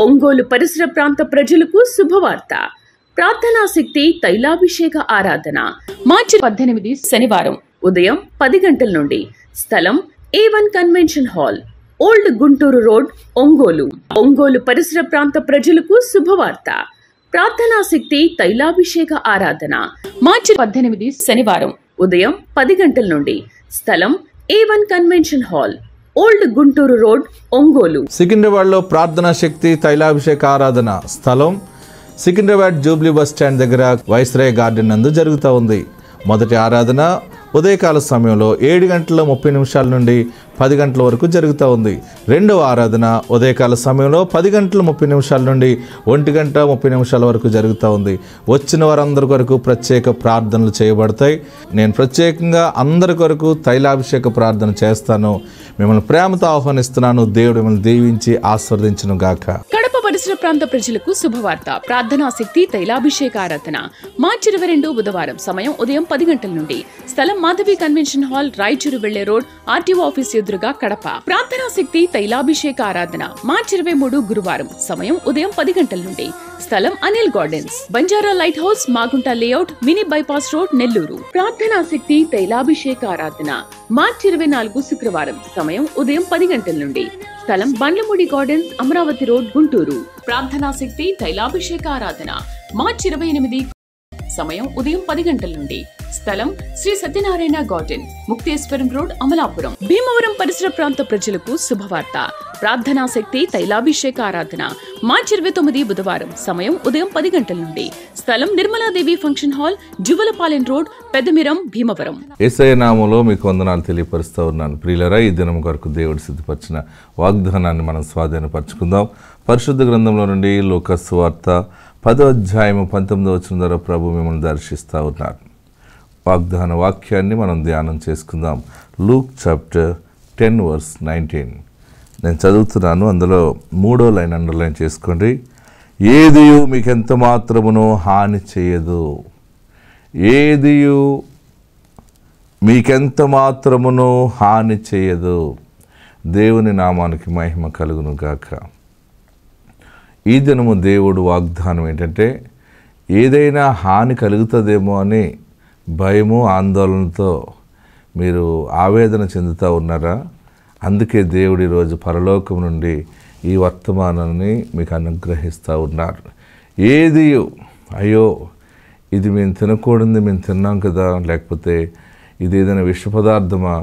ఒంగోలు పరిసర ప్రాంత ప్రజలకు శుభవార్త ప్రార్థనా శక్తి తైలాభిషేక ఆరాధన మార్చి పద్దెనిమిది శనివారం ఉదయం పది గంటల నుండి స్థలం A one convention hall old Guntur road Ongole Ongole పరిసర ప్రాంత ప్రజలకు శుభవార్త ప్రార్థనా శక్తి తైలాభిషేక ఆరాధన మార్చి పద్దెనిమిది శనివారం ఉదయం పది గంటల నుండి స్థలం A one convention hall old Guntur road Ongole సికింద్రాబాద్లో ప్రార్థనా శక్తి తైలాభిషేక ఆరాధన స్థలం సికింద్రాబాద్ జూబ్లీ బస్ స్టాండ్ దగ్గర వైస్రాయ్ గార్డెన్ నందు జరుగుతూ ఉంది మొదటి ఆరాధన ఉదయకాల సమయంలో ఏడు గంటల ముప్పై నిమిషాల నుండి పది గంటల వరకు జరుగుతూ ఉంది రెండవ ఆరాధన ఉదయకాల సమయంలో పది గంటల ముప్పై నిమిషాల నుండి ఒంటి గంట ముప్పై నిమిషాల వరకు జరుగుతూ ఉంది వచ్చిన వారందరి కొరకు ప్రత్యేక ప్రార్థనలు చేయబడతాయి నేను ప్రత్యేకంగా అందరి కొరకు తైలాభిషేక ప్రార్థన చేస్తాను మిమ్మల్ని ప్రేమతో ఆహ్వానిస్తున్నాను దేవుడు మిమ్మల్ని దీవించి ఆస్వాదించును గాక కడప పరిసర ప్రాంత ప్రజలకు శుభవార్త ప్రార్థనా శక్తి తైలాభిషేక ఆరాధన మార్చి ఇరవై రెండు బుధవారం సమయం ఉదయం పది గంటల నుండి స్థలం మాధవి కన్వెన్షన్ హాల్ రాయచూరు వెళ్లే రోడ్ ఆర్టీఓ ఆఫీస్ ఎదురుగా కడప ప్రార్థనా శక్తి తైలాభిషేక ఆరాధన మార్చి ఇరవై మూడు గురువారం సమయం ఉదయం పది గంటల నుండి స్థలం Anil gardens Banjara light house Magunta layout mini bypass road Nellore ప్రార్థనా శక్తి తైలాభిషేక ఆరాధన మార్చి ఇరవై నాలుగు శుక్రవారం సమయం ఉదయం పది గంటల నుండి స్థలం బండ్లమూడి గార్డెన్స్ అమరావతి రోడ్ గుంటూరు ప్రార్థనా శక్తి తైలాభిషేక ఆరాధన మార్చి ఇరవై ఎనిమిది సమయం ఉదయం పది గంటల నుండి స్థలం శ్రీ సత్యనారాయణ గార్డెన్ ముక్తేశ్వరం రోడ్ అమలాపురం భీమవరం పరిసర ప్రాంత ప్రజలకు శుభవార్త ప్రార్థనా శక్తి తైలాభిషేక ఆరాధన మార్చి ఇరవై తొమ్మిది బుధవారం సమయం ఉదయం పది గంటల నుండి స్థలం Nirmaladevi function hall Juvalapalem road Peddamiram Bhimavaram ఏసఐ నామంలో మీకు వందనాలు తెలియపరుస్తూ ఉన్నాను ప్రియులరా ఈ దినం కొరకు దేవుడు సిద్ధపరిచిన వాగ్దానాన్ని మనం స్వాధీనపరచుకుందాం పరిశుద్ధ గ్రంథంలో నుండి లోకస్ వార్త పదో అధ్యాయము పంతొమ్మిదో వచ్చిన ద్వారా ప్రభు మిమ్మల్ని దర్శిస్తూ ఉన్నారు వాగ్దాన వాక్యాన్ని మనం ధ్యానం చేసుకుందాం Luke chapter ten verse nineteen నేను చదువుతున్నాను అందులో మూడో లైన్ అండర్లైన్ చేసుకోండి ఏదియు మీకు ఎంత మాత్రమునో హాని చేయదు ఏదియు మీకెంత మాత్రమునో హాని చేయదు దేవుని నామానికి మహిమ కలుగును గాక ఈ దినము దేవుడు వాగ్దానం ఏంటంటే ఏదైనా హాని కలుగుతుందేమో అని భయము ఆందోళనతో మీరు ఆవేదన చెందుతూ ఉన్నారా అందుకే దేవుడు ఈరోజు పరలోకం నుండి ఈ వర్తమానాన్ని మీకు అనుగ్రహిస్తూ ఉన్నారు ఏది అయ్యో ఇది మేము తినకూడదు మేము తిన్నాం కదా లేకపోతే ఇది ఏదైనా విష పదార్థమా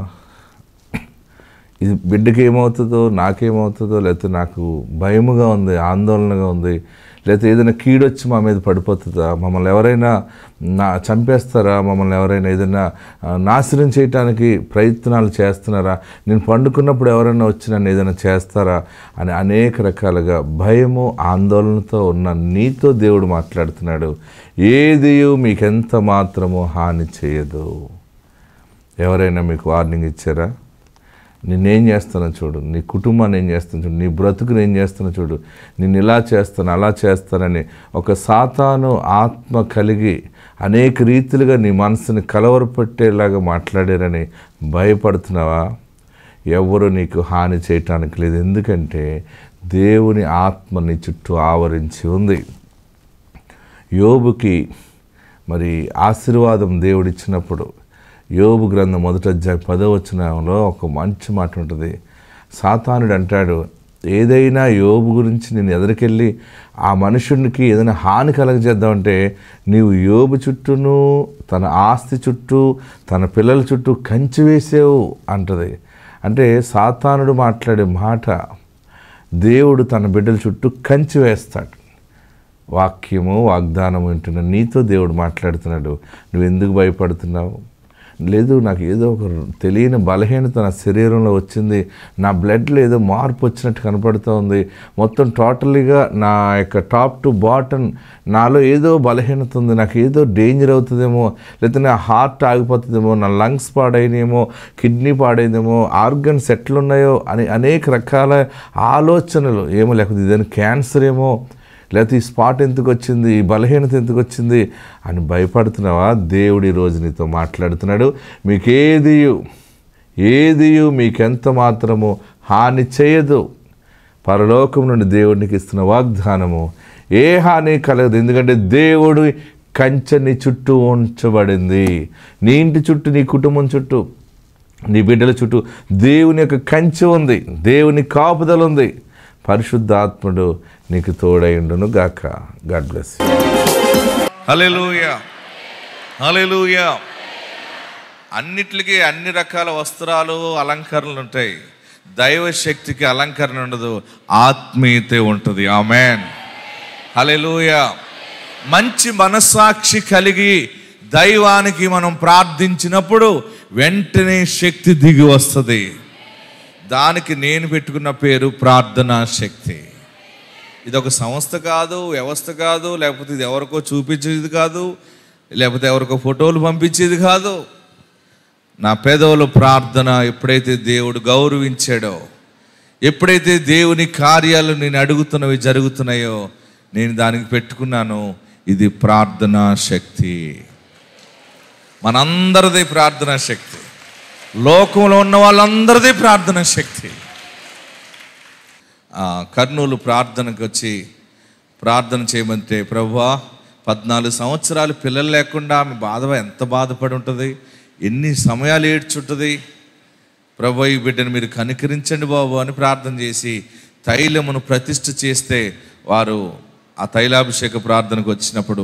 ఇది బిడ్డకి ఏమవుతుందో నాకేమవుతుందో లేకపోతే నాకు భయముగా ఉంది ఆందోళనగా ఉంది లేకపోతే ఏదైనా కీడొచ్చి మా మీద పడిపోతుందా మమ్మల్ని ఎవరైనా నా చంపేస్తారా మమ్మల్ని ఎవరైనా ఏదైనా ఆ, నాశనం చేయటానికి ప్రయత్నాలు చేస్తున్నారా నేను పండుకున్నప్పుడు ఎవరైనా వచ్చి నన్ను ఏదైనా చేస్తారా అని అనేక రకాలుగా భయము ఆందోళనతో ఉన్న నీతో దేవుడు మాట్లాడుతున్నాడు ఏది మీకెంత మాత్రము హాని చేయదు ఎవరైనా మీకు వార్నింగ్ ఇచ్చారా నిన్నేం చేస్తానో చూడు నీ కుటుంబాన్ని ఏం చేస్తాను చూడు నీ బ్రతుకుని ఏం చేస్తానో చూడు నేను ఇలా చేస్తాను అలా చేస్తానని ఒక సాతాను ఆత్మ కలిగి అనేక రీతిలుగా నీ మనసుని కలవరపెట్టేలాగా మాట్లాడారని భయపడుతున్నావా ఎవరు నీకు హాని చేయటానికి లేదు ఎందుకంటే దేవుని ఆత్మ నీ చుట్టూ ఆవరించి ఉంది యోబుకి మరి ఆశీర్వాదం దేవుడిచ్చినప్పుడు యోబు గ్రంథం మొదటి అధ్యాయం పదో వచనంలో ఒక మంచి మాట ఉంటుంది సాతానుడు అంటాడు ఏదైనా యోబు గురించి నేను ఎదురుకెళ్ళి ఆ మనుషునికి ఏదైనా హాని కలగజేద్దామంటే నీవు యోబు చుట్టూను తన ఆస్తి చుట్టూ తన పిల్లల చుట్టూ కంచి వేసావు అంటది అంటే సాతానుడు మాట్లాడే మాట దేవుడు తన బిడ్డల చుట్టూ కంచి వేస్తాడు వాక్యము వాగ్దానం వింటున్న నీతో దేవుడు మాట్లాడుతున్నాడు నువ్వు ఎందుకు భయపడుతున్నావు లేదు నాకు ఏదో ఒక తెలియని బలహీనత నా శరీరంలో వచ్చింది నా బ్లడ్లో ఏదో మార్పు వచ్చినట్టు కనపడుతూ ఉంది మొత్తం టోటల్గా నా యొక్క టాప్ టు బాటమ్ నాలో ఏదో బలహీనత ఉంది నాకు ఏదో డేంజర్ అవుతుందేమో లేకపోతే నా హార్ట్ ఆగిపోతుందేమో నా లంగ్స్ పాడైనేమో కిడ్నీ పాడైందేమో ఆర్గన్స్ ఎట్లున్నాయో అని అనేక రకాల ఆలోచనలు ఏమో లేకపోతే ఇదేనా క్యాన్సర్ ఏమో లేకపోతే ఈ స్పాట్ ఎందుకు వచ్చింది ఈ బలహీనత ఎందుకు వచ్చింది అని భయపడుతున్నావా దేవుడు ఈ రోజు నీతో మాట్లాడుతున్నాడు మీకేది ఏదియు మీకెంత మాత్రము హాని చేయదు పరలోకం నుండి దేవుడికి ఇస్తున్న వాగ్దానము ఏ హాని కలగదు ఎందుకంటే దేవుడు కంచెని చుట్టూ ఉంచబడింది నీ ఇంటి చుట్టూ నీ కుటుంబం చుట్టూ నీ బిడ్డల చుట్టూ దేవుని యొక్క కంచె ఉంది దేవుని కాపుదల ఉంది పరిశుద్ధాత్ముడు నీకు తోడైండును గాక గాడ్ బ్లెస్ హల్లెలూయా హల్లెలూయా అన్నిటికీ అన్ని రకాల వస్త్రాలు అలంకరణలు ఉంటాయి దైవ శక్తికి అలంకరణ ఉండదు ఆత్మీయతే ఉంటుంది ఆమెన్ హల్లెలూయా మంచి మనస్సాక్షి కలిగి దైవానికి మనం ప్రార్థించినప్పుడు వెంటనే శక్తి దిగి వస్తుంది దానికి నేను పెట్టుకున్న పేరు ప్రార్థనా శక్తి ఇది ఒక సంస్థ కాదు వ్యవస్థ కాదు లేకపోతే ఇది ఎవరికో చూపించేది కాదు లేకపోతే ఎవరికో ఫోటోలు పంపించేది కాదు నా పేదవుల ప్రార్థన ఎప్పుడైతే దేవుడు గౌరవించాడో ఎప్పుడైతే దేవుని కార్యాలు నేను అడుగుతున్నవి జరుగుతున్నాయో నేను దానికి పెట్టుకున్నాను ఇది ప్రార్థనా శక్తి మనందరిది ప్రార్థనా శక్తి లోకంలో ఉన్న వాళ్ళందరిది ప్రార్థనా శక్తి ఆ, కర్నూలు ప్రార్థనకు వచ్చి ప్రార్థన చేయమంటే ప్రభువా పద్నాలుగు సంవత్సరాలు పిల్లలు లేకుండా ఆమె బాధ ఎంత బాధపడి ఉంటుంది ఎన్ని సమయాలు ఏడ్చుంటుంది ప్రభు ఈ బిడ్డను మీరు కనికరించండి బాబు అని ప్రార్థన చేసి తైలమును ప్రతిష్ఠ చేస్తే వారు ఆ తైలాభిషేక ప్రార్థనకు వచ్చినప్పుడు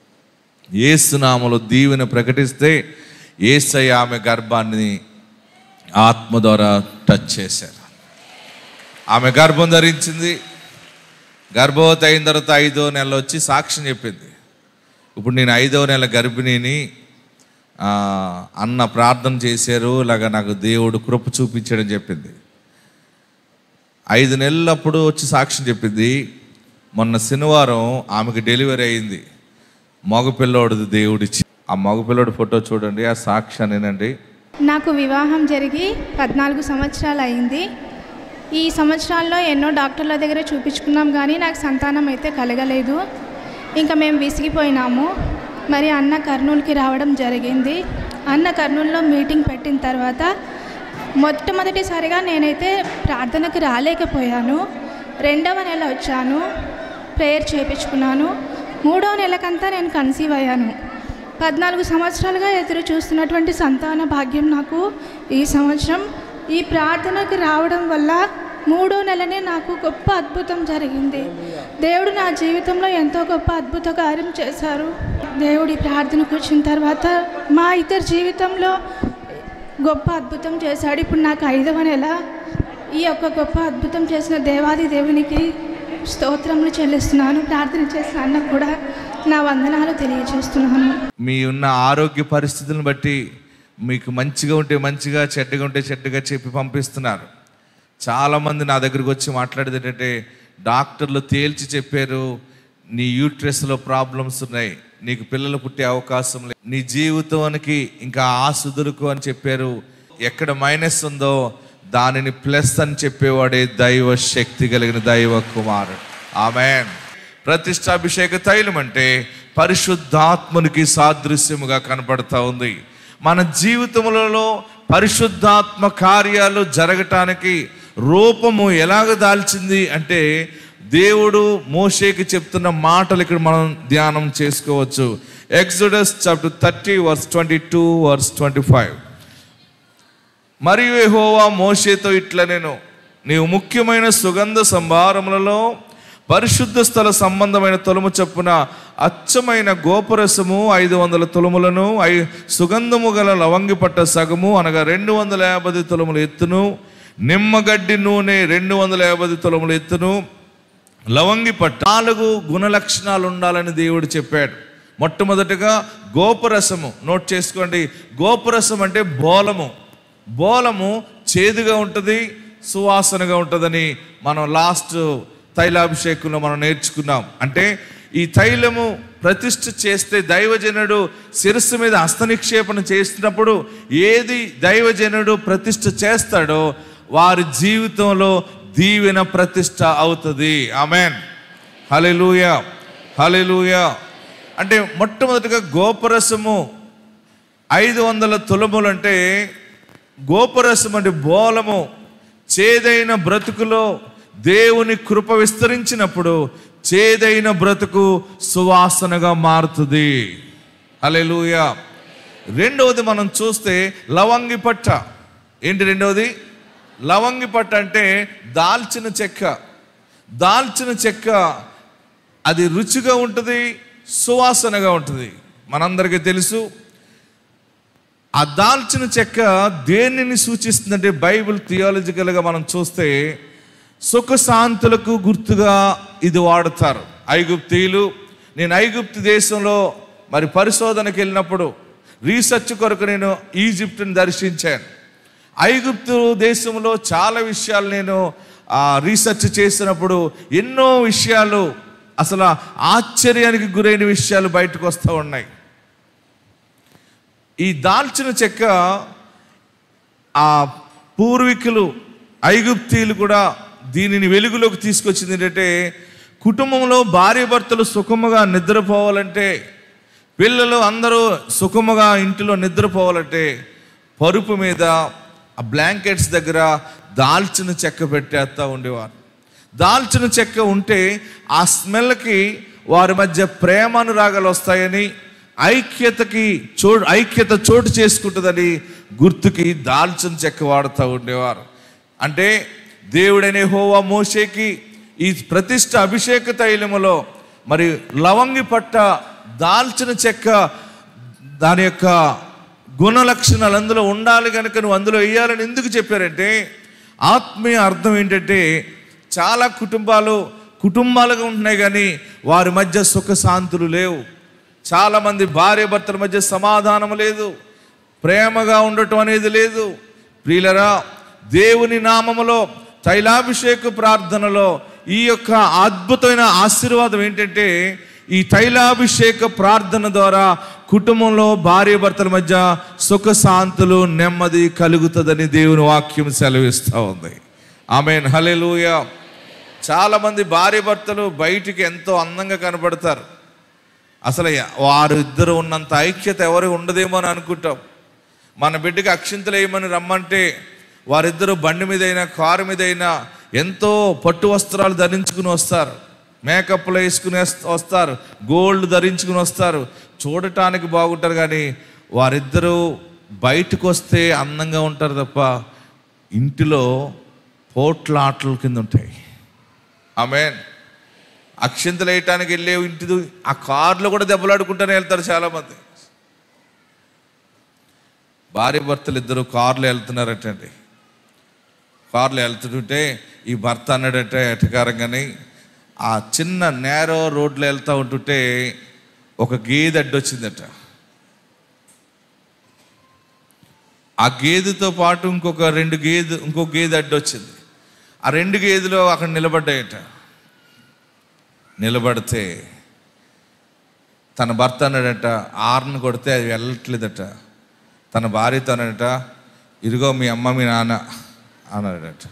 ఏసునామలో దీవెన ప్రకటిస్తే ఏసయ్య ఆమె గర్భాన్ని ఆత్మ ద్వారా టచ్ చేశారు ఆమె గర్భం ధరించింది గర్భవతి అయిన తర్వాత ఐదో నెల వచ్చి సాక్ష్యం చెప్పింది ఇప్పుడు నేను ఐదో నెల గర్భిణిని ఆ, అన్న ప్రార్థన చేశారు ఇలాగా నాకు దేవుడు కృప చూపించాడని చెప్పింది ఐదు నెలలప్పుడు వచ్చి సాక్ష్యం చెప్పింది మొన్న శనివారం ఆమెకి డెలివరీ అయింది మగపిల్లోడిది దేవుడిచ్చి ఆ మగపిల్లోడి ఫోటో చూడండి ఆ సాక్ష్యాన్నేనండి నాకు వివాహం జరిగి పద్నాలుగు సంవత్సరాలు అయింది ఈ సంవత్సరాల్లో ఎన్నో డాక్టర్ల దగ్గర చూపించుకున్నాం కానీ నాకు సంతానం అయితే కలగలేదు ఇంకా మేము విసిగిపోయినాము మరి అన్న కర్నూలుకి రావడం జరిగింది అన్న కర్నూలులో మీటింగ్ పెట్టిన తర్వాత మొట్టమొదటిసారిగా నేనైతే ప్రార్థనకు రాలేకపోయాను రెండవ నెల వచ్చాను ప్రేయర్ చేయించుకున్నాను మూడవ నెలకంతా నేను కన్సీవ్ అయ్యాను పద్నాలుగు సంవత్సరాలుగా ఎదురు చూస్తున్నటువంటి సంతాన భాగ్యం నాకు ఈ సంవత్సరం ఈ ప్రార్థనకు రావడం వల్ల మూడో నెలనే నాకు గొప్ప అద్భుతం జరిగింది దేవుడు నా జీవితంలో ఎంతో గొప్ప అద్భుత కార్యం చేశారు దేవుడి ప్రార్థనకు వచ్చిన తర్వాత మా ఇద్దరి జీవితంలో గొప్ప అద్భుతం చేశాడు ఇప్పుడు నాకు ఐదవ నెల ఈ యొక్క గొప్ప అద్భుతం చేసిన దేవాది దేవునికి స్తోత్రములు చెల్లిస్తున్నాను ప్రార్థన చేసిన అన్నకు కూడా నా వందనాలు తెలియజేస్తున్నాను మీ ఉన్న ఆరోగ్య పరిస్థితులను బట్టి మీకు మంచిగా ఉంటే మంచిగా చెడ్డగా ఉంటే చెడ్డగా చెప్పి పంపిస్తున్నారు చాలామంది నా దగ్గరికి వచ్చి మాట్లాడేది ఏంటంటే డాక్టర్లు తేల్చి చెప్పారు నీ యూట్రస్లో ప్రాబ్లమ్స్ ఉన్నాయి నీకు పిల్లలు పుట్టే అవకాశం లేదు నీ జీవితానికి ఇంకా ఆసుదులకు అని చెప్పారు ఎక్కడ మైనస్ ఉందో దానిని ప్లస్ అని చెప్పేవాడే దైవ శక్తి కలిగిన దైవ కుమారుడు ఆమెన్ ప్రతిష్టాభిషేక తైలం అంటే పరిశుద్ధాత్మనికి సాదృశ్యముగా కనపడతా ఉంది మన జీవితములలో పరిశుద్ధాత్మ కార్యాలు జరగటానికి రూపము ఎలాగ దాల్చింది అంటే దేవుడు మోషేకి చెప్తున్న మాటలు ఇక్కడ మనం ధ్యానం చేసుకోవచ్చు Exodus chapter thirty verse twenty two verse twenty five మరియు యెహోవా మోషేతో ఇట్లా నేను నీవు ముఖ్యమైన సుగంధ సంభారములలో పరిశుద్ధ స్థల సంబంధమైన తొలుము చొప్పున అచ్చమైన గోపరసము ఐదు వందల తొలుములను ఐ సుగంధము గల లవంగి పట్ట సగము అనగా రెండు వందల యాభై తొలుములు ఎత్తును నిమ్మగడ్డి నూనె రెండు వందల యాభై తొలుములు ఎత్తును లవంగి పట్టు నాలుగు గుణ లక్షణాలు ఉండాలని దేవుడు చెప్పాడు మొట్టమొదటిగా గోపరసము నోట్ చేసుకోండి గోపరసం అంటే బోలము బోలము చేదుగా ఉంటుంది సువాసనగా ఉంటుందని మనం లాస్ట్ తైలాభిషేకంలో మనం నేర్చుకున్నాం అంటే ఈ తైలము ప్రతిష్ఠ చేస్తే దైవజనుడు శిరస్సు మీద హస్తనిక్షేపణ చేస్తున్నప్పుడు ఏది దైవజనుడు ప్రతిష్ఠ చేస్తాడో వారి జీవితంలో దీవెన ప్రతిష్ట అవుతుంది ఆమెన్ హలెలూయా హలెలూయా అంటే మొట్టమొదటిగా గోపరసము ఐదు వందల తులములు అంటే గోపరసం అంటే బోలము చేదైన బ్రతుకులో దేవుని కృప విస్తరించినప్పుడు చేదైన బ్రతుకు సువాసనగా మారుతుంది హల్లెలూయా రెండవది మనం చూస్తే లవంగి పట్ట ఏంటి రెండవది లవంగి పట్ట అంటే దాల్చిన చెక్క దాల్చిన చెక్క అది రుచిగా ఉంటుంది సువాసనగా ఉంటుంది మనందరికీ తెలుసు ఆ దాల్చిన చెక్క దేనిని సూచిస్తుందంటే బైబిల్ థియాలజికల్గా మనం చూస్తే సుఖశాంతులకు గుర్తుగా ఇది వాడతారు ఐగుప్తీయులు నేను ఐగుప్తు దేశంలో మరి పరిశోధనకి వెళ్ళినప్పుడు రీసెర్చ్ కొరకు నేను ఈజిప్ట్ని దర్శించాను ఐగుప్తు దేశంలో చాలా విషయాలు నేను ఆ, రీసెర్చ్ చేసినప్పుడు ఎన్నో విషయాలు అసలు ఆశ్చర్యానికి గురైన విషయాలు బయటకు వస్తూ ఉన్నాయి ఈ దాల్చిన చెక్క ఆ పూర్వీకులు ఐగుప్తీయులు కూడా దీనిని వెలుగులోకి తీసుకొచ్చింది ఏంటంటే కుటుంబంలో భార్య భర్తలు సుఖముగా నిద్రపోవాలంటే పిల్లలు అందరూ సుఖముగా ఇంటిలో నిద్రపోవాలంటే పరుపు మీద ఆ బ్లాంకెట్స్ దగ్గర దాల్చిన చెక్క పెట్టేస్తూ ఉండేవారు దాల్చిన చెక్క ఉంటే ఆ స్మెల్కి వారి మధ్య ప్రేమానురాగాలు వస్తాయని ఐక్యతకి చో ఐక్యత చోటు చేసుకుంటుందని గుర్తుకి దాల్చిన చెక్క వాడుతూ ఉండేవారు అంటే దేవుడనే హోవా మోషేకి ఈ ప్రతిష్ట అభిషేక తైలములో మరి లవంగి పట్ట దాల్చిన చెక్క దాని యొక్క గుణ లక్షణాలు అందులో ఉండాలి కనుక నువ్వు అందులో వేయాలని ఎందుకు చెప్పారంటే ఆత్మీయ అర్థం ఏంటంటే చాలా కుటుంబాలు కుటుంబాలుగా ఉంటున్నాయి కానీ వారి మధ్య సుఖశాంతులు లేవు చాలామంది భార్య భర్తల మధ్య సమాధానం లేదు ప్రేమగా ఉండటం అనేది లేదు ప్రియులరా దేవుని నామములో తైలాభిషేక ప్రార్థనలో ఈ యొక్క అద్భుతమైన ఆశీర్వాదం ఏంటంటే ఈ తైలాభిషేక ప్రార్థన ద్వారా కుటుంబంలో భార్య భర్తల మధ్య సుఖశాంతులు నెమ్మది కలుగుతుందని దేవుని వాక్యం సెలవిస్తూ ఉంది ఆమెన్ హలెలూయ చాలామంది భార్య భర్తలు బయటికి ఎంతో అందంగా కనబడతారు అసలు వారు ఇద్దరు ఉన్నంత ఐక్యత ఎవరు ఉండదేమో అని అనుకుంటాం మన బిడ్డకి అక్షింతలు వేయమని రమ్మంటే వారిద్దరూ బండి మీద అయినా కారు మీద అయినా ఎంతో పట్టు వస్త్రాలు ధరించుకుని వస్తారు మేకప్లు వేసుకుని వస్- వస్తారు గోల్డ్ ధరించుకుని వస్తారు చూడటానికి బాగుంటారు కానీ వారిద్దరూ బయటకు వస్తే అందంగా ఉంటారు తప్ప ఇంటిలో పోట్లాటల కింద ఉంటాయి ఆమెన్ అక్షింతలు వేయటానికి వెళ్ళే ఇంటి దు- ఆ కార్లో కూడా దెబ్బలాడుకుంటూనే వెళ్తారు చాలామంది భార్య భర్తలు ఇద్దరు కార్లో వెళ్తున్నారటండి కార్లో వెళ్తుంటే ఈ భర్త అన్నాడట ఎటకారంగాని ఆ చిన్న నేరో రోడ్లో వెళ్తూ ఉంటుంటే ఒక గేదె అడ్డొచ్చిందట ఆ గేదెతో పాటు ఇంకొక రెండు గేదె ఇంకొక గేదె అడ్డొచ్చింది ఆ రెండు గేదెలు అక్కడ నిలబడ్డాయట నిలబడితే తన భర్త అన్నాడట ఆర్ని కొడితే అది వెళ్ళట్లేదట తన భార్యతో అన్నాడట ఇదిగో మీ అమ్మ మీ నాన్న అన్నాడట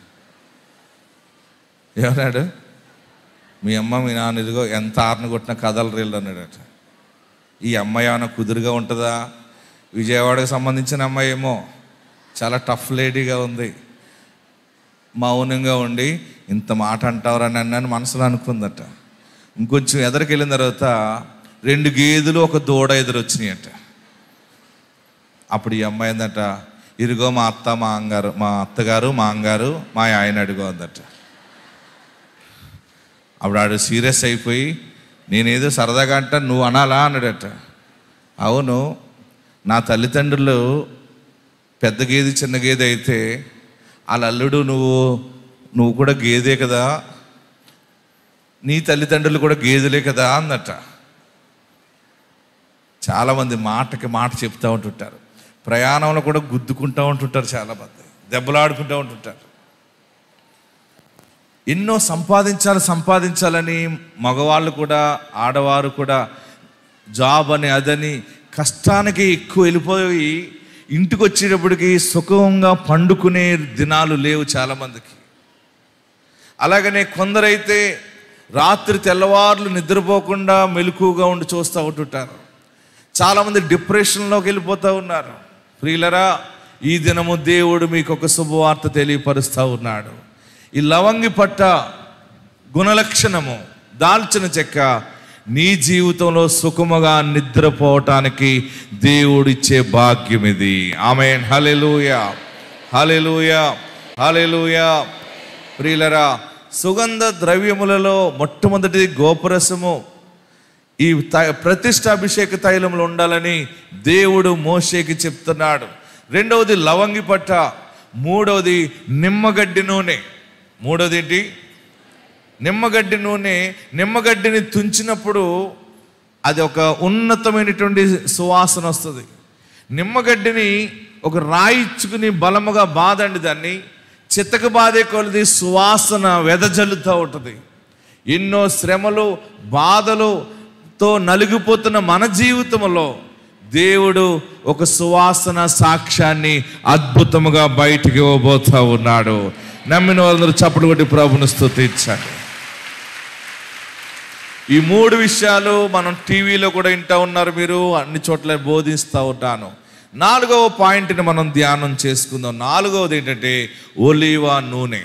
ఏమన్నాడు మీ అమ్మ మీ నాన్న ఇదిగో ఎంత ఆర్ని కొట్టినా కథలు రీళ్ళు అన్నాడట ఈ అమ్మాయి ఏమైనా కుదురుగా ఉంటుందా విజయవాడకు సంబంధించిన అమ్మాయి ఏమో చాలా టఫ్ లేడీగా ఉంది మౌనంగా ఉండి ఇంత మాట అంటావరని అన్నాను మనసులో అనుకుందట ఇంకొంచెం ఎదరికి వెళ్ళిన తర్వాత రెండు గేదెలు ఒక దూడ ఎదురు వచ్చినాయట అప్పుడు ఈ అమ్మాయి ఏందట ఇరుగో మా అత్త మా అంగారు మా అత్తగారు మా అంగారు మా ఆయన అడుగో అందట అప్పుడు ఆడు సీరియస్ అయిపోయి నేనేదో సరదాగా అంట నువ్వు అనాలా అన్నాడట అవును నా తల్లిదండ్రులు పెద్ద గేదె చిన్న గేదె అయితే వాళ్ళ అల్లుడు నువ్వు నువ్వు కూడా గేదే కదా నీ తల్లిదండ్రులు కూడా గేదెలే కదా అందట చాలామంది మాటకి మాట చెప్తూ ఉంటుంటారు ప్రయాణంలో కూడా గుద్దుకుంటూ ఉంటుంటారు చాలామంది దెబ్బలాడుకుంటూ ఉంటుంటారు ఎన్నో సంపాదించాలి సంపాదించాలని మగవాళ్ళు కూడా ఆడవారు కూడా జాబ్ అని అదని కష్టానికి ఎక్కువ వెళ్ళిపోయి ఇంటికి వచ్చేటప్పటికి సుఖంగా పండుకునే దినాలు లేవు చాలామందికి అలాగనే కొందరైతే రాత్రి తెల్లవార్లు నిద్రపోకుండా మెలకుగా ఉండి చూస్తూ ఉంటుంటారు చాలామంది డిప్రెషన్లోకి వెళ్ళిపోతూ ఉన్నారు ప్రియులరా ఈ దినము దేవుడు మీకు ఒక శుభవార్త తెలియపరుస్తూ ఉన్నాడు ఈ లవంగి పట్ట గుణలక్షణము దాల్చిన చెక్క నీ జీవితంలో సుఖముగా నిద్రపోవటానికి దేవుడిచ్చే భాగ్యం ఇది ఆమె హలెలూయ హలెలూయ హలెలూయ ప్రియులరా సుగంధ ద్రవ్యములలో మొట్టమొదటిది గోపురసము ఈ త- ప్రతిష్టాభిషేక తైలంలో ఉండాలని దేవుడు మోషేకి చెప్తున్నాడు రెండవది లవంగి పట్ట మూడవది నిమ్మగడ్డి నూనె మూడవది ఏంటి నిమ్మగడ్డి నూనె నిమ్మగడ్డిని తుంచినప్పుడు అది ఒక ఉన్నతమైనటువంటి సువాసన వస్తుంది నిమ్మగడ్డిని ఒక రాయిచ్చుకుని బలముగా బాదండి దాన్ని చిత్తక బాధే కొలది సువాసన వెదజల్లుతూ ఉంటుంది ఎన్నో శ్రమలు బాధలుతో నలిగిపోతున్న మన జీవితంలో దేవుడు ఒక సువాసన సాక్ష్యాన్ని అద్భుతముగా బయటికి ఇవ్వబోతా ఉన్నాడు నమ్మిన వాళ్ళందరూ చప్పట్లు కొట్టి ప్రభుని స్తుతించండి ఈ మూడు విషయాలు మనం టీవీలో కూడా వింటా ఉన్నారు మీరు అన్ని చోట్ల బోధిస్తూ ఉంటాను నాలుగవ పాయింట్ని మనం ధ్యానం చేసుకుందాం నాలుగవది ఏంటంటే ఒలీవా నూనె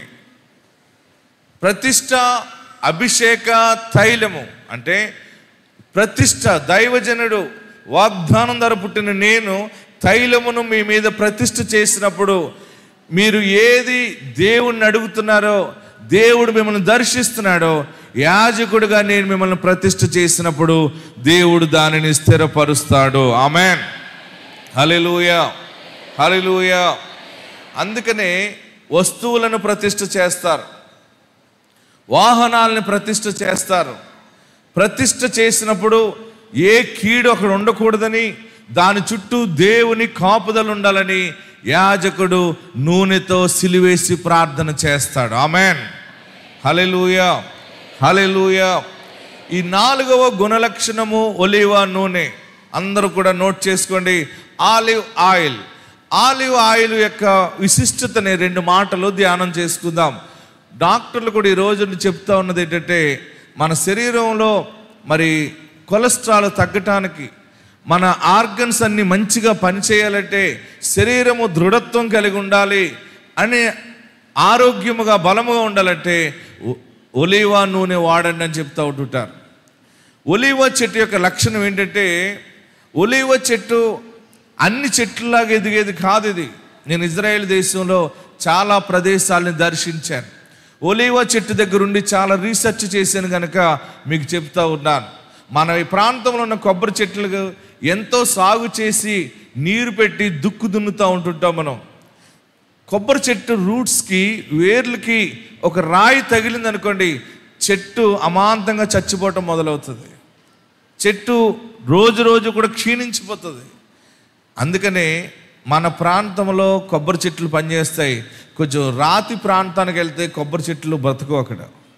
ప్రతిష్ట అభిషేక తైలము అంటే ప్రతిష్ట దైవజనుడు వాగ్దానం ధర పుట్టిన నేను తైలమును మీ మీద ప్రతిష్ట చేసినప్పుడు మీరు ఏది దేవుణ్ణి అడుగుతున్నారో దేవుడు మిమ్మల్ని దర్శిస్తున్నాడో యాజకుడుగా నేను మిమ్మల్ని ప్రతిష్ట చేసినప్పుడు దేవుడు దానిని స్థిరపరుస్తాడు ఆమెన్ హలెలూయ హలెలూయ అందుకనే వస్తువులను ప్రతిష్ట చేస్తారు వాహనాలని ప్రతిష్ట చేస్తారు ప్రతిష్ట చేసినప్పుడు ఏ కీడు అక్కడ ఉండకూడదని దాని చుట్టూ దేవుని కాపుదలు ఉండాలని యాజకుడు నూనెతో సిలివేసి ప్రార్థన చేస్తాడు ఆమెన్ హలెలూయ హలెలూయ ఈ నాలుగవ గుణలక్షణము ఒలివ నూనె అందరూ కూడా నోట్ చేసుకోండి ఆలివ్ ఆయిల్ ఆలివ్ ఆయిల్ యొక్క విశిష్టతని రెండు మాటలు ధ్యానం చేసుకుందాం డాక్టర్లు కూడా ఈ రోజు చెప్తా ఉన్నది ఏంటంటే మన శరీరంలో మరి కొలెస్ట్రాల్ తగ్గటానికి మన ఆర్గన్స్ అన్ని మంచిగా పనిచేయాలంటే శరీరము దృఢత్వం కలిగి ఉండాలి అని ఆరోగ్యముగా బలముగా ఉండాలంటే ఒ- ఒలీవా నూనె వాడండి అని చెప్తా ఉంటుంటారు ఒలీవ చెట్టు యొక్క లక్షణం ఏంటంటే ఒలీవ చెట్టు అన్ని చెట్లలాగా ఎదిగేది కాదు ఇది నేను ఇజ్రాయెల్ దేశంలో చాలా ప్రదేశాలని దర్శించాను ఒలీవ చెట్టు దగ్గర ఉండి చాలా రీసెర్చ్ చేశాను కనుక మీకు చెప్తా ఉన్నాను మన ఈ ప్రాంతంలో ఉన్న కొబ్బరి చెట్లకు ఎంతో సాగు చేసి నీరు పెట్టి దుక్కు దున్నుతూ ఉంటుంటాం మనం కొబ్బరి చెట్టు రూట్స్కి వేర్లకి ఒక రాయి తగిలింది అనుకోండి చెట్టు అమాంతంగా చచ్చిపోవటం మొదలవుతుంది చెట్టు రోజు రోజు కూడా క్షీణించిపోతుంది అందుకనే మన ప్రాంతంలో కొబ్బరి చెట్లు పనిచేస్తాయి కొంచెం రాతి ప్రాంతానికి వెళ్తే కొబ్బరి చెట్లు బ్రతకు అక్కడ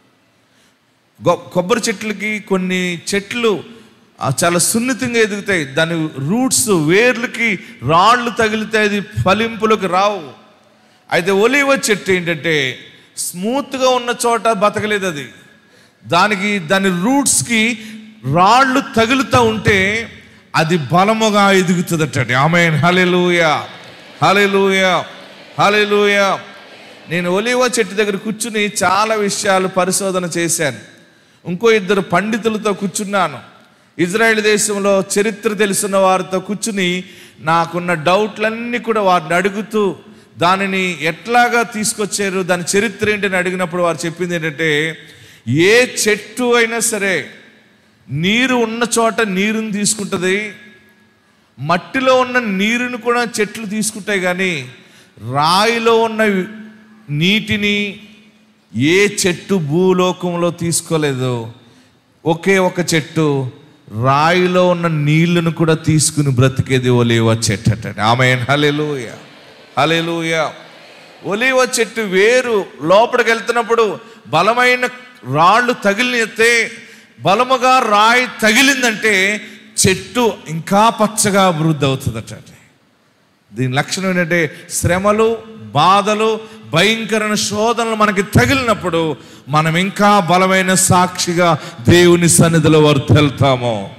గొ- కొబ్బరి చెట్లకి కొన్ని చెట్లు ఆ, చాలా సున్నితంగా ఎదుగుతాయి దాని రూట్స్ వేర్లకి రాళ్ళు తగిలితే అది ఫలింపులకు రావు అయితే ఒలివ చెట్టు ఏంటంటే స్మూత్గా ఉన్న చోట బతకలేదు అది దానికి దాని రూట్స్కి రాళ్ళు తగులుతూ ఉంటే అది బలముగా ఎదుగుతుందట ఆమె హలెలూయ హలెలూయ హలెలూయ నేను ఒలివ చెట్టు దగ్గర కూర్చుని చాలా విషయాలు పరిశోధన చేశాను ఇంకో ఇద్దరు పండితులతో కూర్చున్నాను ఇజ్రాయెల్ దేశంలో చరిత్ర తెలిసిన వారితో కూర్చుని నాకున్న డౌట్లన్నీ కూడా వారిని అడుగుతూ దానిని ఎట్లాగా తీసుకొచ్చారు దాని చరిత్ర ఏంటని అడిగినప్పుడు వారు చెప్పింది ఏంటంటే ఏ చెట్టు అయినా సరే నీరు ఉన్న చోట నీరుని తీసుకుంటుంది మట్టిలో ఉన్న నీరుని కూడా చెట్లు తీసుకుంటాయి కానీ రాయిలో ఉన్న నీటిని ఏ చెట్టు భూలోకంలో తీసుకోలేదు ఒకే ఒక చెట్టు రాయిలో ఉన్న నీళ్లను కూడా తీసుకుని బ్రతికేది ఒలివ చెట్టు అంటే ఆమె హలెలూయ హలెలూయ ఒలివ చెట్టు వేరు లోపలికి వెళ్తున్నప్పుడు బలమైన రాళ్ళు తగిలితే బలముగా రాయి తగిలిందంటే చెట్టు ఇంకా పచ్చగా అభివృద్ధి అవుతుందట దీని లక్షణం ఏంటంటే శ్రమలు బాధలు భయంకరమైన శోధనలు మనకి తగిలినప్పుడు మనం ఇంకా బలమైన సాక్షిగా దేవుని సన్నిధిలో వర్తెళ్తాము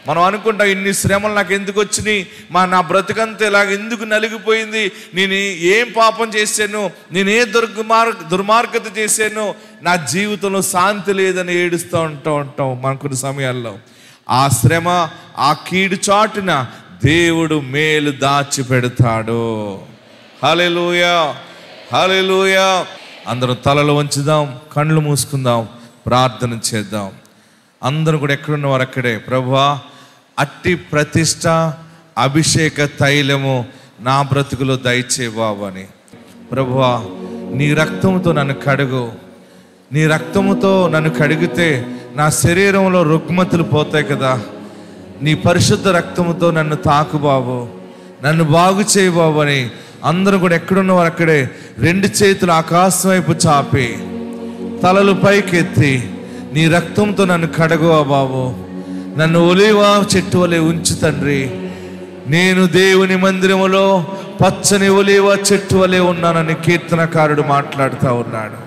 మనం అనుకుంటాం ఇన్ని శ్రమలు నాకు ఎందుకు వచ్చినాయి మా నా బ్రతుకంతా ఇలాగ ఎందుకు నలిగిపోయింది నేను ఏం పాపం చేశాను నేను ఏ దుర్మార్ దుర్మార్గత చేశాను నా జీవితంలో శాంతి లేదని ఏడుస్తూ ఉంటా ఉంటాం మన కొన్ని సమయాల్లో ఆ శ్రమ ఆ కీడు చాటున దేవుడు మేలు దాచి పెడతాడు హలెలూయా హలెలూయా అందరూ తలలు వంచుదాం కళ్ళు మూసుకుందాం ప్రార్థన చేద్దాం అందరూ కూడా ఎక్కడున్న వారు అక్కడే ప్రభువా అట్టి ప్రతిష్ట అభిషేక తైలము నా బ్రతుకులో దయచే బాబు అని ప్రభువా నీ రక్తంతో నన్ను కడుగు నీ రక్తముతో నన్ను కడిగితే నా శరీరంలో రుగ్మతులు పోతాయి కదా నీ పరిశుద్ధ రక్తముతో నన్ను తాకు బాబు నన్ను బాగు చేయి బాబు అని అందరూ కూడా ఎక్కడున్నవారు అక్కడే రెండు చేతులు ఆకాశం వైపు చాపి తలలు పైకెత్తి నీ రక్తంతో నన్ను కడగవా బాబు నన్ను ఒలివా చెట్టు వలె ఉంచు తండ్రి నేను దేవుని మందిరములో పచ్చని ఒలివ చెట్టు వలె ఉన్నానని కీర్తనకారుడు మాట్లాడుతూ ఉన్నాడు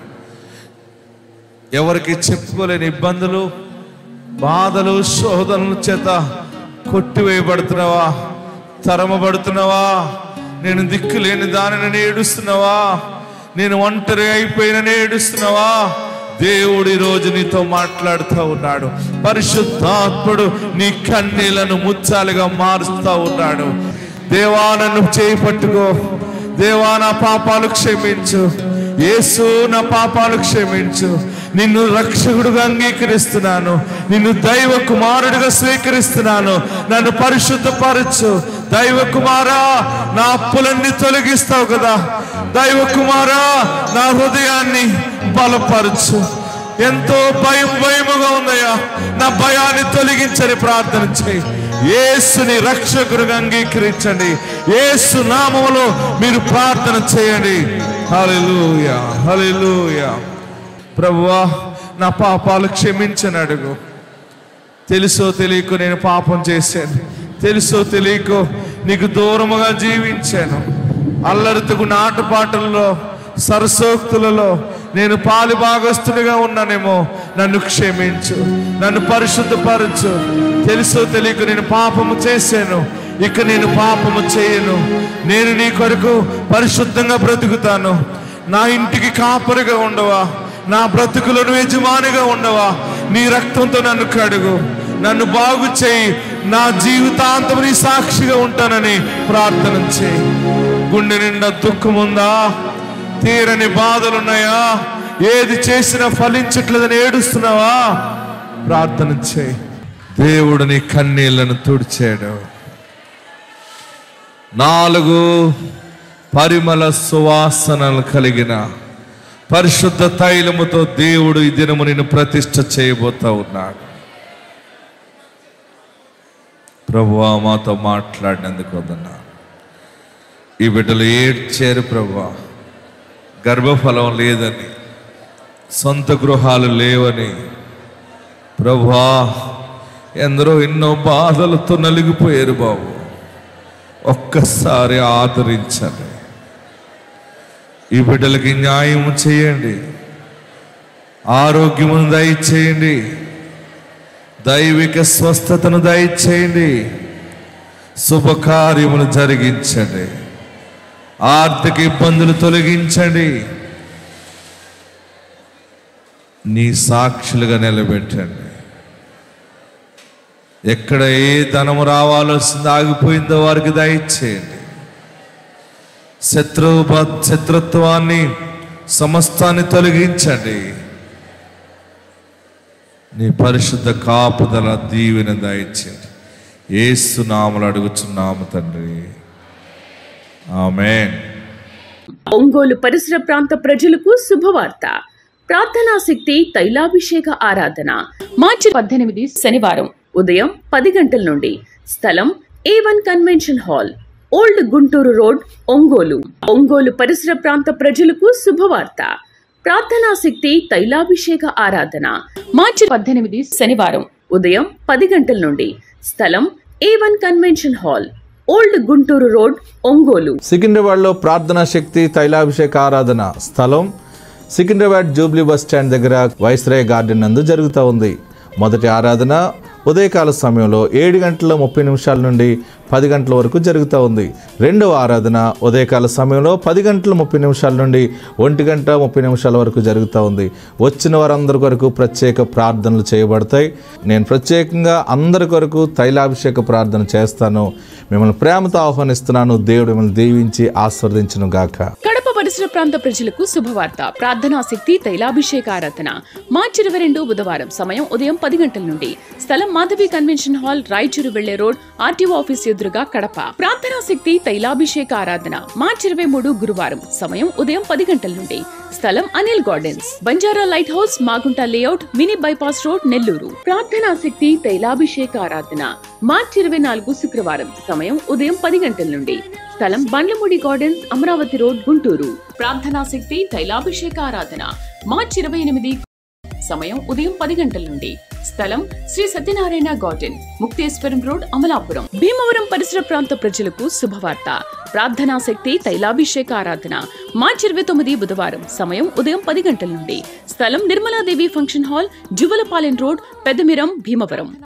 ఎవరికి చెప్పుకోలేని ఇబ్బందులు బాధలు శోధనల చేత కొట్టివేయబడుతున్నావా తరమబడుతున్నావా నేను దిక్కు లేని దానిని ఏడుస్తున్నావా నేను ఒంటరి అయిపోయినని ఏడుస్తున్నావా దేవుడు ఈ రోజు నీతో మాట్లాడుతూ ఉన్నాడు పరిశుద్ధాత్ముడు నీ కన్నీళ్లను ముచ్చాలుగా మారుస్తూ ఉన్నాడు దేవా నన్ను చేయి పట్టుకో దేవా నా పాపాలు క్షమించు యేసు నా పాపాలు క్షమించు నిన్ను రక్షకుడుగా అంగీకరిస్తున్నాను నిన్ను దైవ కుమారుడిగా స్వీకరిస్తున్నాను నన్ను పరిశుద్ధపరచు దైవ కుమారా నా అప్పులన్నీ తొలగిస్తావు కదా దైవ కుమారా నా హృదయాన్ని బలపరచు ఎంతో భయం భయముగా ఉందయ్యా నా భయాన్ని తొలగించని ప్రార్థన చేయి యేసుని రక్షకుడిగా అంగీకరించండి యేసు నామములో మీరు ప్రార్థన చేయండి హల్లెలూయా హల్లెలూయా ప్రభువా నా పాపాలు క్షమించని అడుగు తెలుసో తెలియకో నేను పాపం చేశాను తెలుసో తెలియకో నీకు దూరముగా జీవించాను అల్లరితకు నాటుపాటల్లో సరసోక్తులలో నేను పాలి భాగస్తుడిగా ఉన్నానేమో నన్ను క్షమించు నన్ను పరిశుద్ధపరచు తెలుసో తెలియక నేను పాపము చేశాను ఇక నేను పాపము చేయను నేను నీ కొరకు పరిశుద్ధంగా బ్రతుకుతాను నా ఇంటికి కాపరిగా ఉండవా నా బ్రతుకులను యజమానిగా ఉండవా నీ రక్తంతో నన్ను కడుగు నన్ను బాగు చేయి నా జీవితాంతం నీ సాక్షిగా ఉంటానని ప్రార్థన చేయి గుండె నిండా దుఃఖం ఉందా తీరని బాధలున్నాయా ఏది చేసినా ఫలించట్లేదని ఏడుస్తున్నావా ప్రార్థన చేయి దేవుడు నీ కన్నీళ్లను తుడిచాడు నాలుగు పరిమళ సువాసనలు కలిగిన పరిశుద్ధ తైలముతో దేవుడు ఈ దినము నిన్ను ప్రతిష్ఠ చేయబోతా ఉన్నాడు ప్రభువా మాతో మాట్లాడినందుకు వదన్నా ఈ బిడ్డలు ఏడ్చారు ప్రభువా గర్భఫలం లేదని సొంత గృహాలు లేవని ప్రభువా ఎందరో ఎన్నో బాధలతో నలిగిపోయారు బాబు ఒక్కసారి ఆదరించండి ఈ బిడ్డలకి న్యాయం చేయండి ఆరోగ్యమును దయచేయండి దైవిక స్వస్థతను దయచేయండి శుభకార్యములు జరిగించండి ఆర్థిక ఇబ్బందులు తొలగించండి నీ సాక్షులుగా నిలబెట్టండి ఎక్కడ ఏ ధనము రావాల్సింది ఆగిపోయిందో వారికి దయచేయండి శత్రు శత్రుత్వాన్ని సమస్తాన్ని తొలగించండి నీ పరిశుద్ధ కాపుదల దీవెన దయచేయండి ఏసు నామలు అడుగుచున్నాము తండ్రి ఆమెన్ ఒంగోలు పరిసర ప్రాంత ప్రజలకు శుభవార్త ప్రార్థనా శక్తి తైలాభిషేక ఆరాధన మార్చి పద్దెనిమిది శనివారం ఉదయం పది గంటల నుండి స్థలం A one convention hall old Guntur road Ongole Ongole పరిసర ప్రాంత ప్రజలకు శుభవార్త ప్రార్థనా శక్తి తైలాభిషేక ఆరాధన మార్చి పద్దెనిమిది శనివారం ఉదయం పది గంటల నుండి స్థలం A one convention hall old Guntur road Ongole సికింద్రాబాద్లో ప్రార్థనా శక్తి తైలాభిషేక ఆరాధన స్థలం సికింద్రాబాద్ జూబ్లీ బస్ స్టాండ్ దగ్గర వైస్రాయ్ గార్డెన్ నందు జరుగుతూ ఉంది మొదటి ఆరాధన ఉదయకాల సమయంలో ఏడు గంటల ముప్పై నిమిషాల నుండి పది గంటల వరకు జరుగుతూ ఉంది రెండవ ఆరాధన ఉదయకాల సమయంలో పది గంటల ముప్పై నిమిషాల నుండి ఒంటి గంట ముప్పై నిమిషాల వరకు జరుగుతూ ఉంది వచ్చిన వారందరి కొరకు ప్రత్యేక ప్రార్థనలు చేయబడతాయి నేను ప్రత్యేకంగా అందరి కొరకు తైలాభిషేక ప్రార్థన చేస్తాను మిమ్మల్ని ప్రేమతో ఆహ్వానిస్తున్నాను దేవుడు మిమ్మల్ని దీవించి ఆస్వాదించును గాక కడప పరిసర ప్రాంత ప్రజలకు శుభవార్త ప్రార్థనా శక్తి తైలాభిషేక ఆరాధన మార్చి ఇరవై రెండు బుధవారం సమయం ఉదయం పది గంటల నుండి స్థలం మాధవి కన్వెన్షన్ హాల్ రాయచూరు వెళ్లే రోడ్ ఆర్టీఓ ఆఫీస్ ఎదురుగా కడప ప్రార్థనా శక్తి తైలాభిషేక ఆరాధన మార్చి ఇరవై మూడు గురువారం సమయం ఉదయం పది గంటల నుండి స్థలం Anil gardens Banjara light house Magunta layout mini bypass road Nellore ప్రార్థనా శక్తి తైలాభిషేక ఆరాధన మార్చి ఇరవై నాలుగు శుక్రవారం సమయం ఉదయం పది గంటల నుండి స్థలం బండ్లమూడి గార్డెన్స్ అమరావతి రోడ్ గుంటూరు ప్రార్థనా శక్తి తైలాభిషేక ఆరాధన మార్చి ఇరవై ఎనిమిది సమయం ఉదయం పది గంటల నుండి స్థలం శ్రీ సత్యనారాయణ గార్డెన్ ముక్తేశ్వరం రోడ్ అమలాపురం భీమవరం పరిసర ప్రాంత ప్రజలకు శుభవార్త ప్రార్థనా శక్తి తైలాభిషేక ఆరాధన మార్చి ఇరవై తొమ్మిది బుధవారం సమయం ఉదయం పది గంటల నుండి స్థలం Nirmaladevi function hall Juvalapalem road Peddamiram Bhimavaram